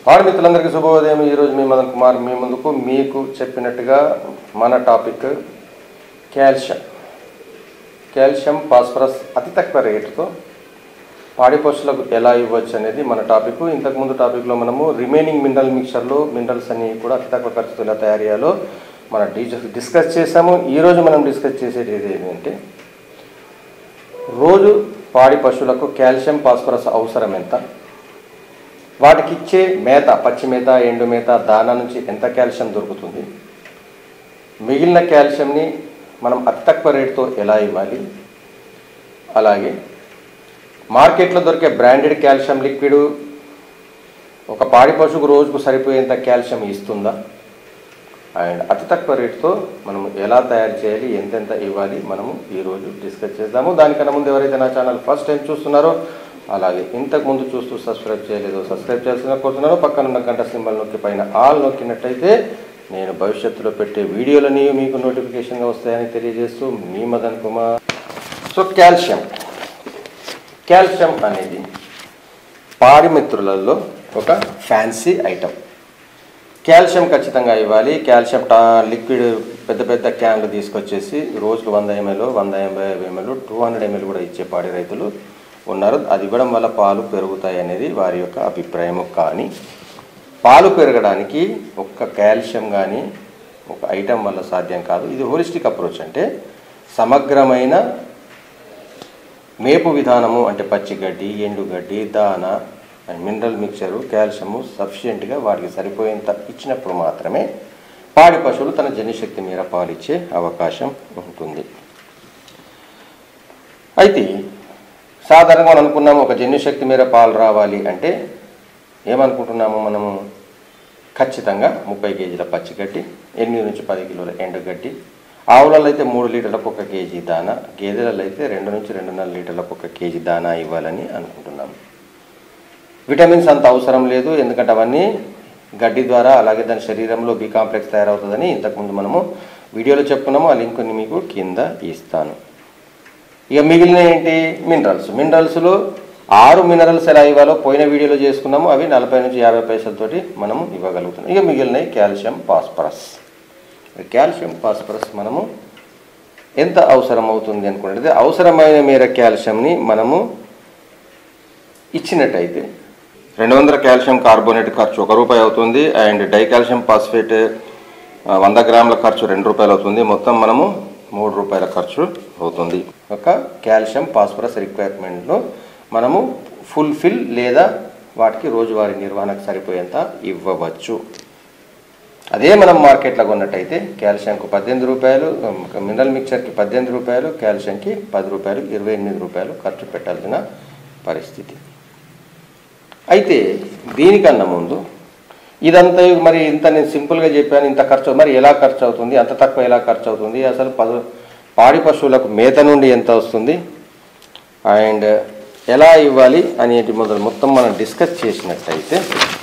పాడి మిత్రులందరికీ శుభోదయం ఈరోజు మీ మదన్ కుమార్ మీ ముందుకు మీకు చెప్పినట్టుగా మన టాపిక్ కాల్షియం కాల్షియం ఫాస్ఫరస్ అతి తక్కువ రేటుతో పాడి పశువులకు ఎలా ఇవ్వచ్చు అనేది మన టాపిక్ ఇంతకుముందు టాపిక్లో మనము రిమైనింగ్ మినరల్ మిక్చర్లో మినరల్స్ అన్ని కూడా అతి తక్కువ ఖర్చుతో ఎలా తయారు చేయాలో మనం డీజెస్ డిస్కస్ చేసాము ఈరోజు మనం డిస్కస్ చేసేది ఏంటంటే రోజు పాడి పశువులకు కాల్షియం ఫాస్ఫరస్ అవసరం ఎంత వాటికి ఇచ్చే మేత పచ్చి మేత ఎండు మేత దానా నుంచి ఎంత కాల్షియం దొరుకుతుంది మిగిలిన కాల్షియంని మనం అతి తక్కువ రేటుతో ఎలా ఇవ్వాలి అలాగే మార్కెట్లో దొరికే బ్రాండెడ్ కాల్షియం లిక్విడ్ ఒక పాడి పశువుకు రోజుకు సరిపోయేంత కాల్షియం ఇస్తుందా అండ్ అతి తక్కువ రేటుతో మనం ఎలా తయారు చేయాలి ఎంతెంత ఇవ్వాలి మనము ఈరోజు డిస్కస్ చేద్దాము దానికన్నా ముందు ఎవరైతే నా ఛానల్ ఫస్ట్ టైం చూస్తున్నారో అలాగే ఇంతకు ముందు చూస్తూ సబ్స్క్రైబ్ చేయలేదో సబ్స్క్రైబ్ చేయాల్సిన కోరుతున్నాను పక్కన ఉన్న గంట సింబల్ నొక్కి పైన ఆల్ నొక్కినట్టయితే నేను భవిష్యత్తులో పెట్టే వీడియోలని మీకు నోటిఫికేషన్గా వస్తాయని తెలియజేస్తూ మీ Madan Kumar so calcium calcium అనేది పాడి మిత్రులలో ఒక ఫ్యాన్సీ ఐటమ్ కాల్షియం ఖచ్చితంగా ఇవ్వాలి కాల్షియం టా లిక్విడ్ పెద్ద పెద్ద క్యాన్లు తీసుకొచ్చేసి రోజుకు వంద ఎంఎల్ వంద ఎంబై ఎంఎల్ టూ హండ్రెడ్ ఎంఎల్ కూడా ఇచ్చే పాడి రైతులు ఉన్నారు అది ఇవ్వడం వల్ల పాలు పెరుగుతాయి అనేది వారి యొక్క అభిప్రాయము కానీ పాలు పెరగడానికి ఒక్క కాల్షియం కానీ ఒక ఐటెం వల్ల సాధ్యం కాదు ఇది హోలిస్టిక్ అప్రోచ్ అంటే సమగ్రమైన మేపు విధానము అంటే పచ్చిగడ్డి ఎండుగడ్డి దాన అండ్ మినరల్ మిక్చరు కాల్షియము సఫిషియెంట్గా వాటికి సరిపోయేంత ఇచ్చినప్పుడు మాత్రమే పాడి పశువులు తన జన్యుశక్తి మేర పాలిచ్చే అవకాశం ఉంటుంది అయితే సాధారణంగా మనం అనుకున్నాము ఒక జన్యుశక్తి మేర పాలు రావాలి అంటే ఏమనుకుంటున్నాము మనము ఖచ్చితంగా ముప్పై కేజీల పచ్చిగడ్డి ఎనిమిది నుంచి పది కిలోల ఎండుగడ్డి ఆవులలో అయితే మూడు లీటర్లకు ఒక కేజీ దానా గేదెలలో అయితే రెండు నుంచి రెండున్నర లీటర్లకు ఒక కేజీ దానా ఇవ్వాలని అనుకుంటున్నాము విటమిన్స్ అంత అవసరం లేదు ఎందుకంటే అవన్నీ గడ్డి ద్వారా అలాగే దాని శరీరంలో బి కాంప్లెక్స్ తయారవుతుందని ఇంతకుముందు మనము వీడియోలో చెప్పుకున్నాము ఆ లింక్ని మీకు కింద ఇస్తాను ఇక మిగిలిన ఏంటి మినరల్స్ మినరల్స్లో ఆరు మినరల్స్ ఎలా ఇవ్వాలో పోయిన వీడియోలో చేసుకున్నాము అవి నలభై నుంచి యాభై పైసలతోటి మనము ఇవ్వగలుగుతున్నాం ఇక మిగిలినవి కాల్షియం ఫాస్ఫరస్ కాల్షియం ఫాస్ఫరస్ మనము ఎంత అవసరం అవుతుంది అనుకుంటే అవసరమైన మేర కాల్షియంని మనము ఇచ్చినట్టయితే రెండు వందల కాల్షియం కార్బోనేట్ ఖర్చు ఒక రూపాయి అవుతుంది అండ్ డైకాల్షియం ఫాస్ఫేట్ ఆ, వంద గ్రాముల ఖర్చు రెండు రూపాయలు అవుతుంది మొత్తం మనము మూడు రూపాయల ఖర్చు అవుతుంది ఒక కాల్షియం ఫాస్ఫరస్ రిక్వైర్మెంట్ను మనము ఫుల్ఫిల్ లేదా వాటికి రోజువారీ నిర్వహణకు సరిపోయేంత ఇవ్వవచ్చు అదే మనం మార్కెట్లో కొన్నట్టయితే కాల్షియంకు పద్దెనిమిది రూపాయలు మినరల్ మిక్చర్కి పద్దెనిమిది రూపాయలు కాల్షియంకి పది రూపాయలు ఇరవై ఎనిమిది రూపాయలు ఖర్చు పెట్టాల్సిన పరిస్థితి అయితే దీనికన్నా ముందు ఇదంతా మరి ఇంత నేను సింపుల్గా చెప్పాను ఇంత ఖర్చు మరి ఎలా ఖర్చు అవుతుంది అంత తక్కువ ఎలా ఖర్చు అవుతుంది అసలు పదు పాడి పశువులకు మేత నుండి ఎంత వస్తుంది అండ్ ఎలా ఇవ్వాలి అనేటి మొదలు మొత్తం మనం డిస్కస్ చేసినట్టయితే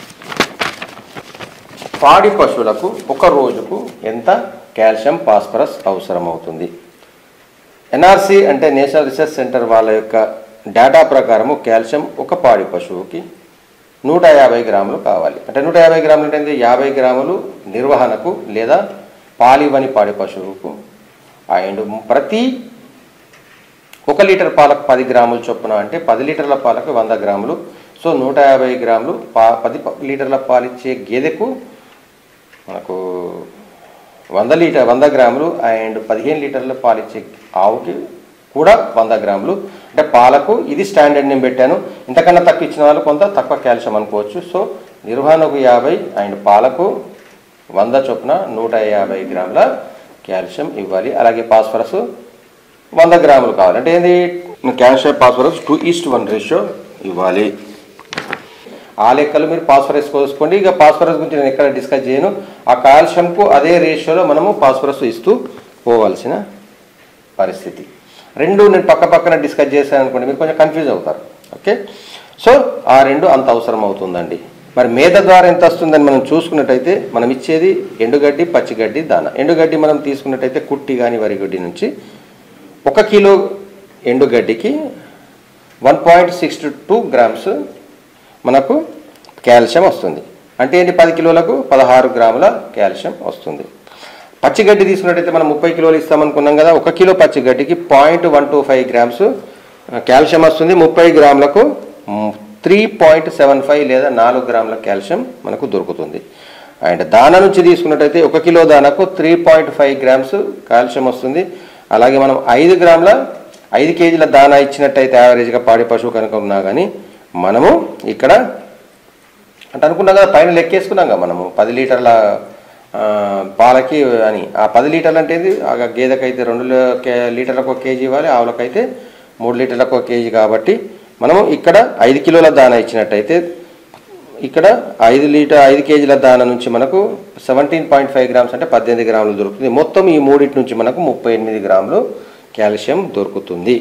పాడి పశువులకు ఒక రోజుకు ఎంత కాల్షియం ఫాస్ఫరస్ అవసరం అవుతుంది ఎన్ఆర్సి అంటే నేషనల్ రీసెర్చ్ సెంటర్ వాళ్ళ యొక్క డేటా ప్రకారము కాల్షియం ఒక పాడి పశువుకి నూట యాభై గ్రాములు కావాలి అంటే నూట యాభై గ్రాములు అంటే యాభై గ్రాములు నిర్వహణకు లేదా పాలివని పాడి పశువుకు అండ్ ప్రతి ఒక లీటర్ పాలకు పది గ్రాములు చొప్పున అంటే పది లీటర్ల పాలకు వంద గ్రాములు సో నూట యాభై గ్రాములు పా పది ప- లీటర్ల పాలిచ్చే గేదెకు మనకు వంద లీటర్ వంద గ్రాములు అండ్ పదిహేను లీటర్ల పాలిచ్చే ఆవుకి కూడా వంద గ్రాములు అంటే పాలకు ఇది స్టాండర్డ్ నేను పెట్టాను ఇంతకన్నా తక్కువ ఇచ్చిన వాళ్ళు కొంత తక్కువ కాల్షియం అనుకోవచ్చు సో నిర్వహణకు యాభై అండ్ పాలకు వంద చొప్పున నూట యాభై గ్రాముల కాల్షియం ఇవ్వాలి అలాగే ఫాస్ఫరస్ వంద గ్రాములు కావాలి అంటే ఏంది calcium phosphorus two is to one ratio ఇవ్వాలి ఆ లెక్కలు మీరు ఫాస్ఫరస్ కోసుకోండి ఇక ఫాస్ఫరస్ గురించి నేను ఎక్కడ డిస్కస్ చేయను ఆ కాల్షియంకు అదే రేషియోలో మనము ఫాస్ఫరస్ ఇస్తూ పోవాల్సిన పరిస్థితి రెండు నేను పక్క పక్కన డిస్కస్ చేశాను అనుకోండి మీరు కొంచెం కన్ఫ్యూజ్ అవుతారు ఓకే సో ఆ రెండు అంత అవసరం అవుతుందండి మరి మేత ద్వారా ఎంత వస్తుందని మనం చూసుకున్నట్టయితే మనం ఇచ్చేది ఎండుగడ్డి పచ్చిగడ్డి దాన ఎండుగడ్డి మనం తీసుకున్నట్టయితే కుట్టి కానీ వరిగడ్డి నుంచి ఒక కిలో ఎండుగడ్డికి one point six two grams మనకు కాల్షియం వస్తుంది అంటే ఏంటి పది కిలోలకు పదహారు గ్రాముల కాల్షియం వస్తుంది పచ్చిగడ్డి తీసుకున్నట్టయితే మనం ముప్పై కిలోలు ఇస్తామనుకున్నాం కదా ఒక కిలో పచ్చిగడ్డికి point one two five grams calcium వస్తుంది ముప్పై గ్రాములకు త్రీ పాయింట్ సెవెన్ ఫైవ్ లేదా నాలుగు గ్రాముల కాల్షియం మనకు దొరుకుతుంది అండ్ దాన నుంచి తీసుకున్నట్టయితే ఒక కిలో దానకు three point five grams calcium వస్తుంది అలాగే మనం ఐదు గ్రాముల ఐదు కేజీల దానా ఇచ్చినట్టయితే యావరేజ్గా పాడి పశువు కనుక ఉన్నా కానీ మనము ఇక్కడ అంటే అనుకున్నాం కదా పైన లెక్కేసుకున్నాం కదా మనము పది లీటర్ల ఆ, పాలకి అని ఆ పది లీటర్లు అంటే ఏంది? ఆ గేదెకైతే రెండు లీ- కే- లీటర్లకు ఒక కేజీ ఇవ్వాలి ఆవులకైతే మూడు లీటర్లకు ఒక కేజీ కాబట్టి మనము ఇక్కడ ఐదు కిలోల దానా ఇచ్చినట్టయితే ఇక్కడ ఐదు లీటర్ ఐదు కేజీల దాన నుంచి మనకు సెవెంటీన్ పాయింట్ ఫైవ్ గ్రామ్స్ అంటే పద్దెనిమిది గ్రాములు దొరుకుతుంది మొత్తం ఈ మూడింటి నుంచి మనకు ముప్పై ఎనిమిది గ్రాములు కాల్షియం దొరుకుతుంది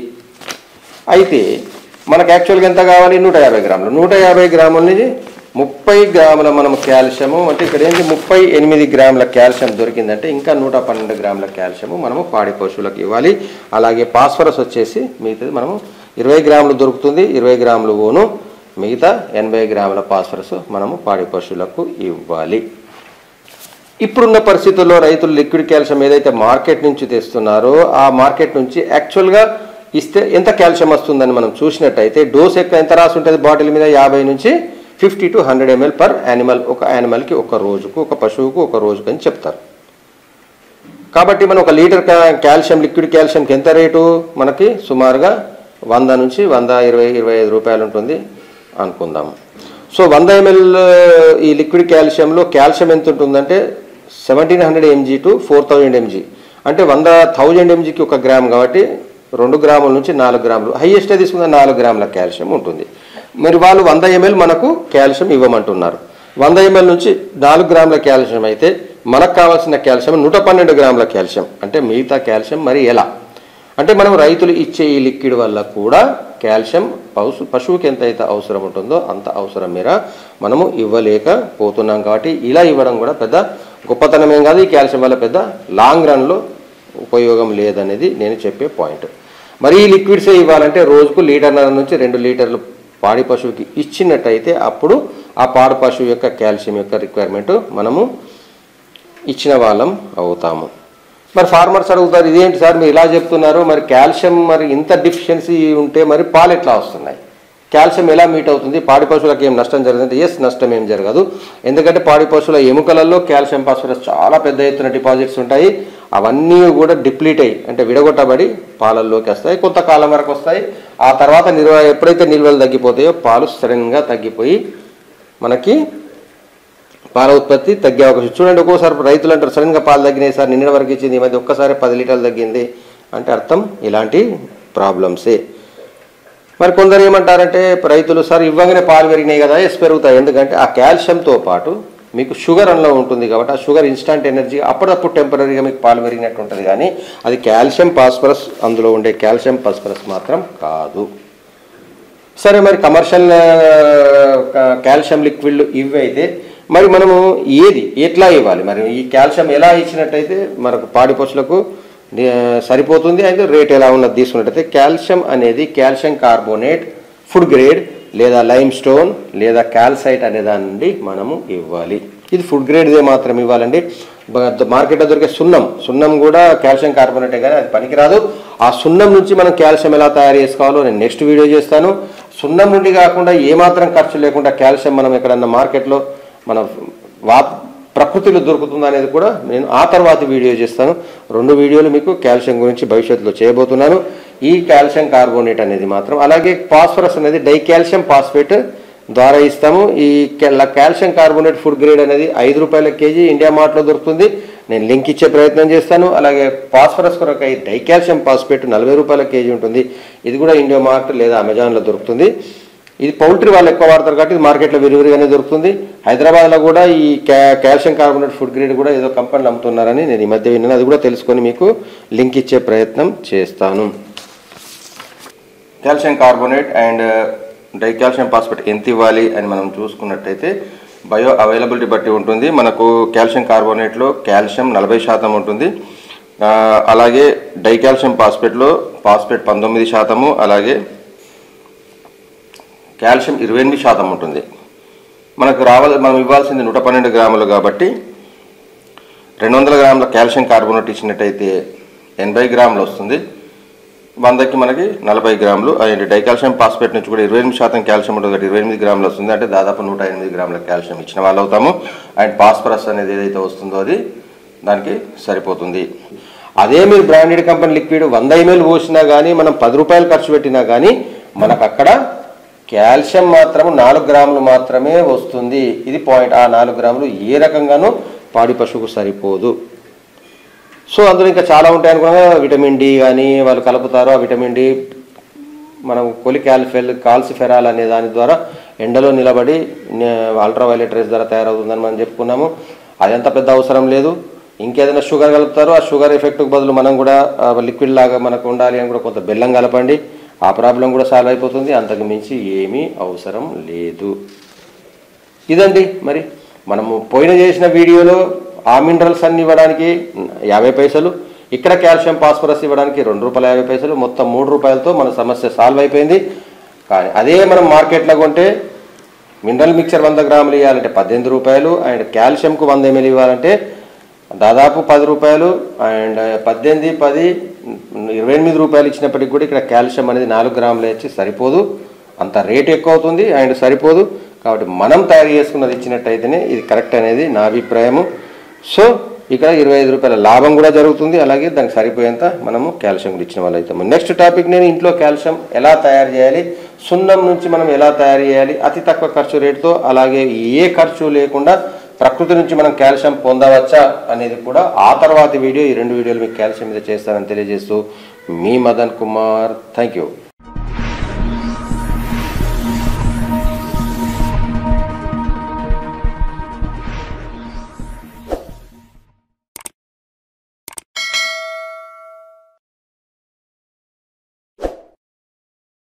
అయితే మనకు యాక్చువల్గా ఎంత కావాలి నూట యాభై గ్రాములు నూట యాభై గ్రాముల నుంచి ముప్పై గ్రాముల మనం కాల్షియము అంటే ఇక్కడ ఏంటి ముప్పై ఎనిమిది గ్రాముల కాల్షియం దొరికిందంటే ఇంకా నూట పన్నెండు గ్రాముల కాల్షియము మనము పాడి పశువులకు ఇవ్వాలి అలాగే ఫాస్ఫరస్ వచ్చేసి మిగతాది మనము ఇరవై గ్రాములు దొరుకుతుంది ఇరవై గ్రాములు ఓను మిగతా ఎనభై గ్రాముల ఫాస్ఫరస్ మనము పాడి పశువులకు ఇవ్వాలి ఇప్పుడున్న పరిస్థితుల్లో రైతులు లిక్విడ్ కాల్షియం ఏదైతే మార్కెట్ నుంచి తెస్తున్నారో ఆ మార్కెట్ నుంచి యాక్చువల్గా ఇస్తే ఎంత కాల్షియం వస్తుందని మనం చూసినట్టయితే డోస్ ఎక్కువ ఎంత రాసి ఉంటుంది బాటిల్ మీద యాభై నుంచి fifty to hundred ML per animal ఒక యానిమల్కి ఒక రోజుకు ఒక పశువుకు ఒక రోజుకు అని చెప్తారు కాబట్టి మనం ఒక లీటర్ కా- కాల్షియం లిక్విడ్ కాల్షియంకి ఎంత రేటు మనకి సుమారుగా వంద నుంచి వంద ఇరవై ఇరవై ఐదు రూపాయలు ఉంటుంది అనుకుందాం సో వంద ఎంఎల్ ఈ లిక్విడ్ కాల్షియంలో కాల్షియం ఎంత ఉంటుందంటే seventeen hundred MG to four thousand MG అంటే వంద థౌజండ్ ఎంజీకి ఒక గ్రామ్ కాబట్టి రెండు గ్రాముల నుంచి నాలుగు గ్రాములు హైయెస్ట్ తీసుకున్న నాలుగు గ్రాముల కాల్షియం ఉంటుంది మరి వాళ్ళు వంద ఎంఎల్ మనకు కాల్షియం ఇవ్వమంటున్నారు వంద ఎంఎల్ నుంచి నాలుగు గ్రాముల కాల్షియం అయితే మనకు కావాల్సిన కాల్షియం నూట పన్నెండు గ్రాముల కాల్షియం అంటే మిగతా కాల్షియం మరి ఎలా అంటే మనం రైతులు ఇచ్చే ఈ లిక్విడ్ వల్ల కూడా కాల్షియం పశు పశువుకి ఎంత అయితే అవసరం ఉంటుందో అంత అవసరం మేర మనము ఇవ్వలేకపోతున్నాం కాబట్టి ఇలా ఇవ్వడం కూడా పెద్ద గొప్పతనం ఏం కాదు ఈ కాల్షియం వల్ల పెద్ద లాంగ్ రన్లో ఉపయోగం లేదనేది నేను చెప్పే పాయింట్ మరి ఈ లిక్విడ్సే ఇవ్వాలంటే రోజుకు లీటర్న్నర నుంచి రెండు లీటర్లు పాడి పశువుకి ఇచ్చినట్టయితే అప్పుడు ఆ పాడి పశువు యొక్క కాల్షియం యొక్క రిక్వైర్మెంట్ మనము ఇచ్చిన వాళ్ళం అవుతాము మరి ఫార్మర్స్ అడుగుతారు ఇదేంటి సార్ మీరు ఇలా చెప్తున్నారు మరి కాల్షియం మరి ఇంత డిఫిషియన్సీ ఉంటే మరి పాలు ఎట్లా వస్తున్నాయి కాల్షియం ఎలా మీట్ అవుతుంది పాడి పశువులకు ఏం నష్టం జరుగుతుంది ఎస్ నష్టం ఏం జరగదు ఎందుకంటే పాడి పశువుల ఎముకలలో కాల్షియం ఫాస్ఫరస్ చాలా పెద్ద ఎత్తున డిపాజిట్స్ ఉంటాయి అవన్నీ కూడా డిప్లీట్ అయ్యి అంటే విడగొట్టబడి పాలల్లోకి వస్తాయి కొంతకాలం వరకు వస్తాయి ఆ తర్వాత నిల్వ ఎప్పుడైతే నిల్వలు తగ్గిపోతాయో పాలు సడన్గా తగ్గిపోయి మనకి పాల ఉత్పత్తి తగ్గే అవకాశం చూడండి ఒక్కోసారి రైతులు అంటారు సడన్గా పాలు తగ్గినాయి సార్ నిన్న వరకు ఇచ్చింది ఈ మధ్య ఒక్కసారి పది లీటర్లు తగ్గింది అంటే అర్థం ఇలాంటి ప్రాబ్లమ్సే మరి కొందరు ఏమంటారంటే రైతులు సార్ ఇవ్వగానే పాలు పెరిగినాయి కదా ఎస్ పెరుగుతాయి ఎందుకంటే ఆ కాల్షియంతో పాటు మీకు షుగర్ అందులో ఉంటుంది కాబట్టి ఆ షుగర్ ఇన్స్టంట్ ఎనర్జీ అప్పుడప్పుడు టెంపరీగా మీకు పాలు పెరిగినట్టు ఉంటుంది కానీ అది కాల్షియం ఫాస్ఫరస్ అందులో ఉండే కాల్షియం ఫాస్ఫరస్ మాత్రం కాదు సరే మరి కమర్షియల్ కాల్షియం లిక్విడ్లు ఇవి అయితే మరి మనము ఏది ఎట్లా ఇవ్వాలి మరి ఈ కాల్షియం ఎలా ఇచ్చినట్టయితే మనకు పాడి పశువులకు ఆ, సరిపోతుంది అయితే రేట్ ఎలా ఉన్నది తీసుకున్నట్టయితే కాల్షియం అనేది కాల్షియం కార్బోనేట్ ఫుడ్ గ్రేడ్ లేదా లైమ్ స్టోన్ లేదా కాల్సైట్ అనే దాని నుండి మనము ఇవ్వాలి ఇది ఫుడ్ గ్రేడ్దే మాత్రం ఇవ్వాలండి బ- మార్కెట్లో దొరికే సున్నం సున్నం కూడా కాల్షియం కార్బోనేటే కానీ అది పనికిరాదు ఆ సున్నం నుంచి మనం కాల్షియం ఎలా తయారు చేసుకోవాలో నేను నెక్స్ట్ వీడియో చేస్తాను సున్నం నుండి కాకుండా ఏమాత్రం ఖర్చు లేకుండా కాల్షియం మనం ఎక్కడన్నా మార్కెట్లో మన వా ప్రకృతిలో దొరుకుతుందా అనేది కూడా నేను ఆ తర్వాత వీడియో చేస్తాను రెండు వీడియోలు మీకు కాల్షియం గురించి భవిష్యత్తులో చేయబోతున్నాను ఈ కాల్షియం కార్బోనేట్ అనేది మాత్రం అలాగే ఫాస్ఫరస్ అనేది డైకాల్షియం ఫాస్ఫేట్ ద్వారా ఇస్తాము ఈ కె- కాల్షియం కార్బోనేట్ ఫుడ్ గ్రేడ్ అనేది ఐదు రూపాయల కేజీ ఇండియా మార్ట్లో దొరుకుతుంది నేను లింక్ ఇచ్చే ప్రయత్నం చేస్తాను అలాగే ఫాస్ఫరస్ కొరకు ఈ డైకాల్షియం ఫాస్ఫేట్ నలభై రూపాయల కేజీ ఉంటుంది ఇది కూడా ఇండియా మార్ట్ లేదా అమెజాన్లో దొరుకుతుంది ఇది పౌల్ట్రీ వాళ్ళు ఎక్కువ వాడతారు కాబట్టి ఇది మార్కెట్లో విరివిరిగానే దొరుకుతుంది హైదరాబాద్లో కూడా ఈ కా కాల్షియం కార్బోనేట్ ఫుడ్ గ్రేడ్ కూడా ఏదో కంపెనీలు అమ్ముతున్నారని నేను ఈ మధ్య విన్నాను అది కూడా తెలుసుకొని మీకు లింక్ ఇచ్చే ప్రయత్నం చేస్తాను calcium carbonate and dicalcium phosphate ఎంత ఇవ్వాలి అని మనం చూసుకున్నట్టయితే బయో అవైలబిలిటీ బట్టి ఉంటుంది మనకు కాల్షియం కార్బోనేట్లో కాల్షియం నలభై శాతం ఉంటుంది ఆ, అలాగే డైకాల్షియం ఫాస్ఫేట్లో ఫాస్ఫేట్ పంతొమ్మిది శాతము అలాగే కాల్షియం ఇరవై ఎనిమిది శాతం ఉంటుంది మనకు రావాలి మనం ఇవ్వాల్సింది నూట పన్నెండు గ్రాములు కాబట్టి రెండు వందల గ్రాముల కాల్షియం కార్బోనేట్ ఇచ్చినట్టయితే ఎనభై గ్రాములు వస్తుంది వందకి మనకి నలభై గ్రాములు అండ్ డైకాల్షియం పాస్పేట్ నుంచి కూడా ఇరవై ఎనిమిది శాతం కాల్షియం ఉంటుంది కాబట్టి ఇరవై ఎనిమిది గ్రాములు వస్తుంది అంటే దాదాపు నూట ఎనిమిది గ్రాముల కాల్షియం ఇచ్చిన వాళ్ళు అవుతాము అండ్ పాస్పరస్ అనేది ఏదైతే వస్తుందో అది దానికి సరిపోతుంది అదే మీరు బ్రాండెడ్ కంపెనీ లిక్విడ్ వంద ఎంఎల్ పోసినా కానీ మనం పది రూపాయలు ఖర్చు పెట్టినా కానీ మనకు అక్కడ కాల్షియం మాత్రం నాలుగు గ్రాములు మాత్రమే వస్తుంది ఇది పాయింట్ ఆ నాలుగు గ్రాములు ఏ రకంగానూ పాడి పశువుకు సరిపోదు సో అందులో ఇంకా చాలా ఉంటాయి అనుకున్నా విటమిన్ డి కానీ వాళ్ళు కలుపుతారు ఆ విటమిన్ డి మనం కొలికాల్ఫెల్ కాల్సిఫెరాల్ అనే దాని ద్వారా ఎండలో నిలబడి అల్ట్రావైలెట్ రేస్ ద్వారా తయారవుతుందని మనం చెప్పుకున్నాము అదంత పెద్ద అవసరం లేదు ఇంకేదైనా షుగర్ కలుపుతారు ఆ షుగర్ ఎఫెక్ట్కి బదులు మనం కూడా లిక్విడ్ లాగా మనకు ఉండాలి అని కూడా కొంత బెల్లం కలపండి ఆ ప్రాబ్లం కూడా సాల్వ్ అయిపోతుంది అంతకు మించి ఏమీ అవసరం లేదు ఇదండి మరి మనము పోయిన చేసిన వీడియోలో ఆ మినరల్స్ అన్ని ఇవ్వడానికి యాభై పైసలు ఇక్కడ కాల్షియం ఫాస్ఫరస్ ఇవ్వడానికి రెండు రూపాయల యాభై పైసలు మొత్తం మూడు రూపాయలతో మన సమస్య సాల్వ్ అయిపోయింది కానీ అదే మనం మార్కెట్లో కొంటే మినరల్ మిక్చర్ వంద గ్రాములు ఇవ్వాలంటే పద్దెనిమిది రూపాయలు అండ్ కాల్షియంకు వంద ఎంఎల్ ఇవ్వాలంటే దాదాపు పది రూపాయలు అండ్ పద్దెనిమిది పది ఇరవై ఎనిమిది రూపాయలు ఇచ్చినప్పటికి కూడా ఇక్కడ కాల్షియం అనేది నాలుగు గ్రాములు ఇచ్చి సరిపోదు అంత రేట్ ఎక్కువ అవుతుంది అండ్ సరిపోదు కాబట్టి మనం తయారు చేసుకున్నది ఇచ్చినట్టయితేనే ఇది కరెక్ట్ అనేది నా అభిప్రాయము సో ఇక్కడ ఇరవై ఐదు రూపాయల లాభం కూడా జరుగుతుంది అలాగే దానికి సరిపోయేంత మనము కాల్షియం కూడా ఇచ్చిన వాళ్ళు అవుతాము నెక్స్ట్ టాపిక్ నేను ఇంట్లో కాల్షియం ఎలా తయారు చేయాలి సున్నం నుంచి మనం ఎలా తయారు చేయాలి అతి తక్కువ ఖర్చు రేటుతో అలాగే ఏ ఖర్చు లేకుండా ప్రకృతి నుంచి మనం కాల్షియం పొందవచ్చా అనేది కూడా ఆ తర్వాతి వీడియో ఈ రెండు వీడియోలు మీకు కాల్షియం మీద చేస్తానని తెలియజేస్తూ మీ మదన్ కుమార్ థ్యాంక్ యూ